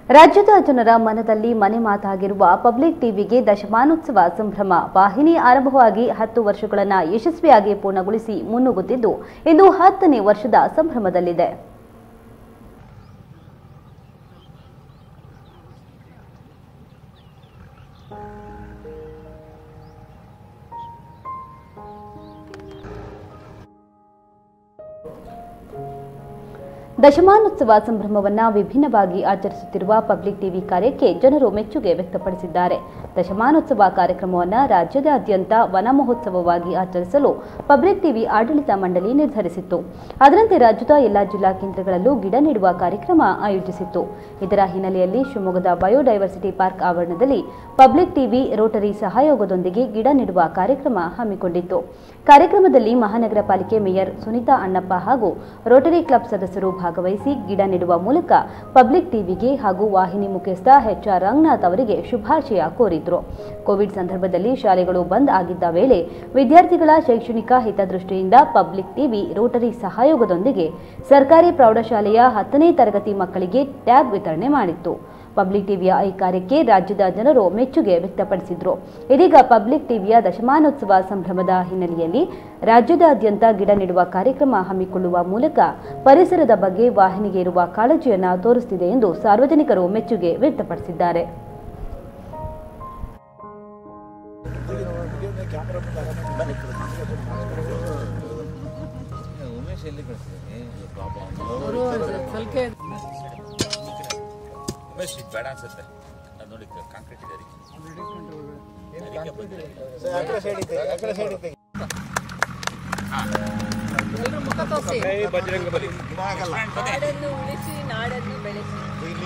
ರಾಜ್ಯದ ಜನರ ಮನದಲ್ಲಿ ಮನೆ ಮಾತಾಗಿರುವ ಪಬ್ಲಿಕ್ ಟಿವಿಗೆ ದಶಮಾನೋತ್ಸವ ಸಂಭ್ರಮ ವಾಹಿನಿ ಆರಂಭವಾಗಿ ಹತ್ತು ವರ್ಷಗಳನ್ನು ಯಶಸ್ವಿಯಾಗಿ ಪೂರ್ಣಗೊಳಿಸಿ ಮುನ್ನುಗ್ಗುತ್ತಿದ್ದು ಇಂದು ಹತ್ತನೇ ವರ್ಷದ ಸಂಭ್ರಮದಲ್ಲಿದೆ ದಶಮಾನೋತ್ಸವ ಸಂಭ್ರಮವನ್ನ ವಿಭಿನ್ನವಾಗಿ ಆಚರಿಸುತ್ತಿರುವ ಪಬ್ಲಿಕ್ ಟಿವಿ ಕಾರ್ಯಕ್ಕೆ ಜನರು ಮೆಚ್ಚುಗೆ ವ್ಯಕ್ತಪಡಿಸಿದ್ದಾರೆ ದಶಮಾನೋತ್ಸವ ಕಾರ್ಯಕ್ರಮವನ್ನ ರಾಜ್ಯದಾದ್ಯಂತ ವನ ಮಹೋತ್ಸವವಾಗಿ ಆಚರಿಸಲು ಪಬ್ಲಿಕ್ ಟಿವಿ ಆಡಳಿತ ಮಂಡಳಿ ನಿರ್ಧರಿಸಿತ್ತು ಅದರಂತೆ ರಾಜ್ಯದ ಎಲ್ಲಾ ಜಿಲ್ಲಾ ಕೇಂದ್ರಗಳಲ್ಲೂ ಗಿಡ ನೆಡುವ ಕಾರ್ಯಕ್ರಮ ಆಯೋಜಿಸಿತ್ತು ಇದರ ಹಿನ್ನೆಲೆಯಲ್ಲಿ ಶಿವಮೊಗ್ಗದ ಬಯೋಡೈವರ್ಸಿಟಿ ಪಾರ್ಕ್ ಆವರಣದಲ್ಲಿ ಪಬ್ಲಿಕ್ ಟಿವಿ ರೋಟರಿ ಸಹಯೋಗದೊಂದಿಗೆ ಗಿಡ ನೆಡುವ ಕಾರ್ಯಕ್ರಮ ಹಮ್ಮಿಕೊಂಡಿತ್ತು ಕಾರ್ಯಕ್ರಮದಲ್ಲಿ ಮಹಾನಗರ ಪಾಲಿಕೆ ಮೇಯರ್ ಸುನೀತಾ ಅಣ್ಣಪ್ಪ ಹಾಗೂ ರೋಟರಿ ಕ್ಲಬ್ ಸದಸ್ಯರು ಭಾಗವಹಿಸಿ ಗಿಡ ನೆಡುವ ಮೂಲಕ ಪಬ್ಲಿಕ್ ಟಿವಿಗೆ ಹಾಗೂ ವಾಹಿನಿ ಮುಖ್ಯಸ್ಥ ಎಚ್ಆರ್ ರಂಗನಾಥ್ ಅವರಿಗೆ ಶುಭಾಶಯ ಕೋರಿದ್ರು ಕೋವಿಡ್ ಸಂದರ್ಭದಲ್ಲಿ ಶಾಲೆಗಳು ಬಂದ್ ಆಗಿದ್ದ ವೇಳೆ ವಿದ್ಯಾರ್ಥಿಗಳ ಶೈಕ್ಷಣಿಕ ಹಿತದೃಷ್ಟಿಯಿಂದ ಪಬ್ಲಿಕ್ ಟಿವಿ ರೋಟರಿ ಸಹಯೋಗದೊಂದಿಗೆ ಸರ್ಕಾರಿ ಪ್ರೌಢಶಾಲೆಯ ಹತ್ತನೇ ತರಗತಿ ಮಕ್ಕಳಿಗೆ ಟ್ಯಾಬ್ ವಿತರಣೆ ಮಾಡಿತ್ತು ಪಬ್ಲಿಕ್ ಟಿವಿಯ ಈ ಕಾರ್ಯಕ್ಕೆ ರಾಜ್ಯದ ಜನರು ಮೆಚ್ಚುಗೆ ವ್ಯಕ್ತಪಡಿಸಿದ್ರು ಇದೀಗ ಪಬ್ಲಿಕ್ ಟಿವಿಯ ದಶಮಾನೋತ್ಸವ ಸಂಭ್ರಮದ ಹಿನ್ನೆಲೆಯಲ್ಲಿ ರಾಜ್ಯದಾದ್ಯಂತ ಗಿಡ ನೆಡುವ ಕಾರ್ಯಕ್ರಮ ಹಮ್ಮಿಕೊಳ್ಳುವ ಮೂಲಕ ಪರಿಸರದ ಬಗ್ಗೆ ವಾಹಿನಿಗೆ ಇರುವ ಕಾಳಜಿಯನ್ನ ತೋರಿಸುತ್ತಿದೆ ಎಂದು ಸಾರ್ವಜನಿಕರು ಮೆಚ್ಚುಗೆ ವ್ಯಕ್ತಪಡಿಸಿದ್ದಾರೆ ಉಮೇಶ್ ಎಲ್ಲಿ ಕಳಿಸಿದ್ದೀನಿ ಉಮೇಶ್ ಇದು ಬೇಡ ಅನ್ಸುತ್ತೆ ಅದು ನೋಡಿ ಕಾಂಕ್ರೀಟ್ ಇದೆ ಅದಕ್ಕೆ ನಾಡನ್ನು ಉಳಿಸಿ ನಾಡನ್ನು ಬೆಳೆಸಿ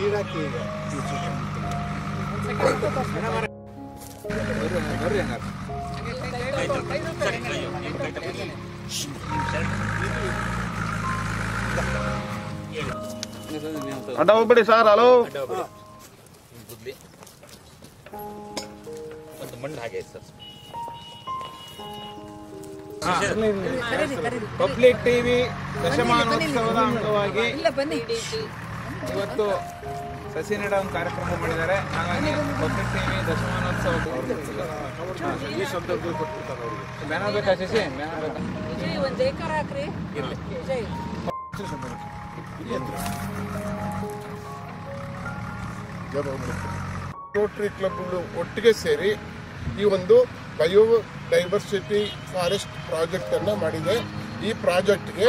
ಅಡ್ಡ ಹೋಗ್ಬೇಡಿ ಸರ್ ಹಲೋ ಗುದ್ಲಿ ಒಂದು ಮಣ್ಣು ಹಾಗೆ ಐತೆ ಸರ್ ಪಬ್ಲಿಕ್ ಟಿವಿ ದಶಮಾನೋತ್ಸವದ ಅಂಗವಾಗಿ ಇಲ್ಲ ಬನ್ನಿ ಇವತ್ತು ಸಸಿ ನೆಡ ಒಂದು ಕಾರ್ಯಕ್ರಮ ಮಾಡಿದ್ದಾರೆ ಹಾಗಾಗಿ ಪಬ್ಲಿಕ್ ಟಿವಿ ದಶಮಾನೋತ್ಸವ ಬ್ಯಾನರ್ ಬೇಕಾ ಶಶಿ ಬ್ಯಾನರ್ ಬೇಕಾ ವಿಜಯ್ ಒಂದ್ ಏಕರ ಹಾಕ್ರಿ ವಿಜಯ್ ರೋಟರಿ ಕ್ಲಬ್ಗಳು ಒಟ್ಟಿಗೆ ಸೇರಿ ಈ ಒಂದು ಬಯೋ ಡೈವರ್ಸಿಟಿ ಫಾರೆಸ್ಟ್ ಪ್ರಾಜೆಕ್ಟ್ ಅನ್ನ ಮಾಡಿದೆ ಈ ಪ್ರಾಜೆಕ್ಟ್ಗೆ